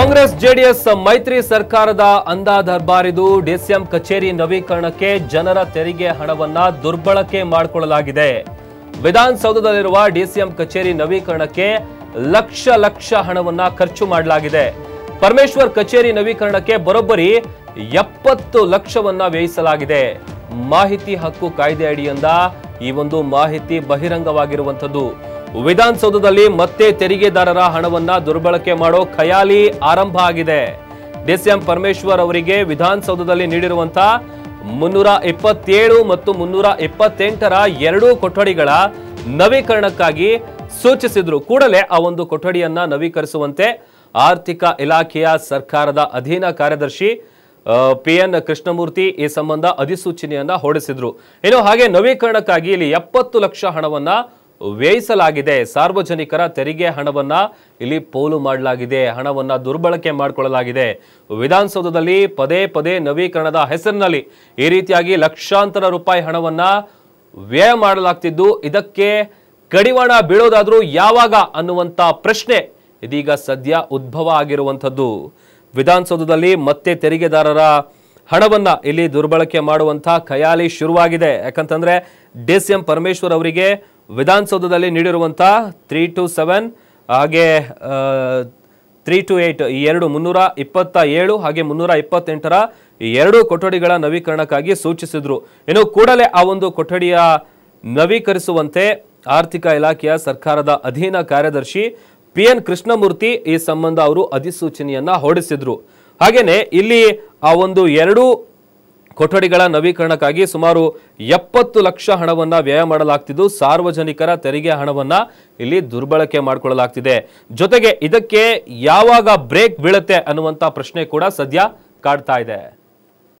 Congress JDS ಮೈತ್ರಿ ಸರ್ಕಾರದ ಅಂದಾದರ್ಬಾರಿದು DCM ಕಚೇರಿ ನವೀಕರಣಕ್ಕೆ ಜನರ ತೆರಿಗೆ ಹಣವನ್ನ ದುರ್ಬಳಕೆ ಮಾಡಿಕೊಳ್ಳಲಾಗಿದೆ ವಿಧಾನಸೌಧದಲ್ಲಿರುವ ಡಿಸಿಎಂ ಕಚೇರಿ ನವೀಕರಣಕ್ಕೆ ಲಕ್ಷ ಲಕ್ಷ ಹಣವನ್ನ ಖರ್ಚು ಮಾಡಲಾಗಿದೆ ಪರಮೇಶ್ವರ್ ಕಚೇರಿ ನವೀಕರಣಕ್ಕೆ ಬರೋಬ್ಬರಿ ಎಪ್ಪತ್ತು ಲಕ್ಷವನ್ನ ವ್ಯಯಿಸಲಾಗಿದೆ ಮಾಹಿತಿ ಹಕ್ಕು ಕಾಯ್ದೆ ಅಡಿಯಿಂದ ಈ ಒಂದು ಮಾಹಿತಿ ಬಹಿರಂಗವಾಗಿರುವಂತದ್ದು ವಿಧಾನಸೌಧದಲ್ಲಿ ಮತ್ತೆ ತೆರಿಗೆದಾರರ ಹಣವನ್ನ ದುರ್ಬಳಕೆ ಮಾಡೋ ಖಯಾಲಿ ಆರಂಭ ಆಗಿದೆ ಡಿಸಿಎಂ ಪರಮೇಶ್ವರ್ ಅವರಿಗೆ ವಿಧಾನಸೌಧದಲ್ಲಿ ನೀಡಿರುವಂತಹ ಮುನ್ನೂರ ಇಪ್ಪತ್ತೇಳು ಮತ್ತು ಮುನ್ನೂರ ಇಪ್ಪತ್ತೆಂಟರ ಎರಡೂ ಕೊಠಡಿಗಳ ನವೀಕರಣಕ್ಕಾಗಿ ಸೂಚಿಸಿದ್ರು ಕೂಡಲೇ ಆ ಒಂದು ಕೊಠಡಿಯನ್ನ ನವೀಕರಿಸುವಂತೆ ಆರ್ಥಿಕ ಇಲಾಖೆಯ ಸರ್ಕಾರದ ಅಧೀನ ಕಾರ್ಯದರ್ಶಿ ಪಿ ಎನ್ ಕೃಷ್ಣಮೂರ್ತಿ ಈ ಸಂಬಂಧ ಅಧಿಸೂಚನೆಯನ್ನ ಹೊರಡಿಸಿದ್ರು ಇನ್ನು ಹಾಗೆ ನವೀಕರಣಕ್ಕಾಗಿ ಇಲ್ಲಿ ಎಪ್ಪತ್ತು ಲಕ್ಷ ಹಣವನ್ನ ವ್ಯಯಿಸಲಾಗಿದೆ ಸಾರ್ವಜನಿಕರ ತೆರಿಗೆ ಹಣವನ್ನ ಇಲ್ಲಿ ಪೋಲು ಮಾಡಲಾಗಿದೆ ಹಣವನ್ನ ದುರ್ಬಳಕೆ ಮಾಡಿಕೊಳ್ಳಲಾಗಿದೆ ವಿಧಾನಸೌಧದಲ್ಲಿ ಪದೇ ಪದೇ ನವೀಕರಣದ ಹೆಸರಿನಲ್ಲಿ ಈ ರೀತಿಯಾಗಿ ಲಕ್ಷಾಂತರ ರೂಪಾಯಿ ಹಣವನ್ನ ವ್ಯಯ ಮಾಡಲಾಗ್ತಿದ್ದು ಇದಕ್ಕೆ ಕಡಿವಾಣ ಬೀಳೋದಾದ್ರೂ ಯಾವಾಗ ಅನ್ನುವಂತ ಪ್ರಶ್ನೆ ಇದೀಗ ಸದ್ಯ ಉದ್ಭವ ಆಗಿರುವಂಥದ್ದು ವಿಧಾನಸೌಧದಲ್ಲಿ ಮತ್ತೆ ತೆರಿಗೆದಾರರ ಹಣವನ್ನ ಇಲ್ಲಿ ದುರ್ಬಳಕೆ ಮಾಡುವಂತ ಖಯಾಲಿ ಶುರುವಾಗಿದೆ ಯಾಕಂತಂದ್ರೆ ಡಿ ಸಿ ಎಂ ಪರಮೇಶ್ವರ್ ಅವರಿಗೆ ವಿಧಾನಸೌಧದಲ್ಲಿ ನೀಡಿರುವಂತ ತ್ರೀ ಟು ಸೆವೆನ್ ಹಾಗೆ ತ್ರೀ ಟು ಏಟ್ ಈ ಎರಡು ಮುನ್ನೂರ ಇಪ್ಪತ್ತ ಏಳು ಹಾಗೆ ಮುನ್ನೂರ ಇಪ್ಪತ್ತೆಂಟರ ಈ ಎರಡು ಕೊಠಡಿಗಳ ನವೀಕರಣಕ್ಕಾಗಿ ಸೂಚಿಸಿದ್ರು ಇನ್ನು ಕೂಡಲೇ ಆ ಒಂದು ಕೊಠಡಿಯ ನವೀಕರಿಸುವಂತೆ ಆರ್ಥಿಕ ಇಲಾಖೆಯ ಸರ್ಕಾರದ ಅಧೀನ ಕಾರ್ಯದರ್ಶಿ ಪಿ ಎನ್ ಕೃಷ್ಣಮೂರ್ತಿ ಈ ಸಂಬಂಧ ಅವರು ಅಧಿಸೂಚನೆಯನ್ನ ಹೊರಡಿಸಿದ್ರು ಹಾಗೇನೆ ಇಲ್ಲಿ ಆ ಒಂದು ಎರಡು ಕೊಠಡಿಗಳ ನವೀಕರಣಕ್ಕಾಗಿ ಸುಮಾರು ಎಪ್ಪತ್ತು ಲಕ್ಷ ಹಣವನ್ನ ವ್ಯಯ ಮಾಡಲಾಗ್ತಿದ್ದು ಸಾರ್ವಜನಿಕರ ತೆರಿಗೆ ಹಣವನ್ನ ಇಲ್ಲಿ ದುರ್ಬಳಕೆ ಮಾಡಿಕೊಳ್ಳಲಾಗ್ತಿದೆ ಜೊತೆಗೆ ಇದಕ್ಕೆ ಯಾವಾಗ ಬ್ರೇಕ್ ಬೀಳುತ್ತೆ ಅನ್ನುವಂತ ಪ್ರಶ್ನೆ ಕೂಡ ಸದ್ಯ ಕಾಡ್ತಾ ಇದೆ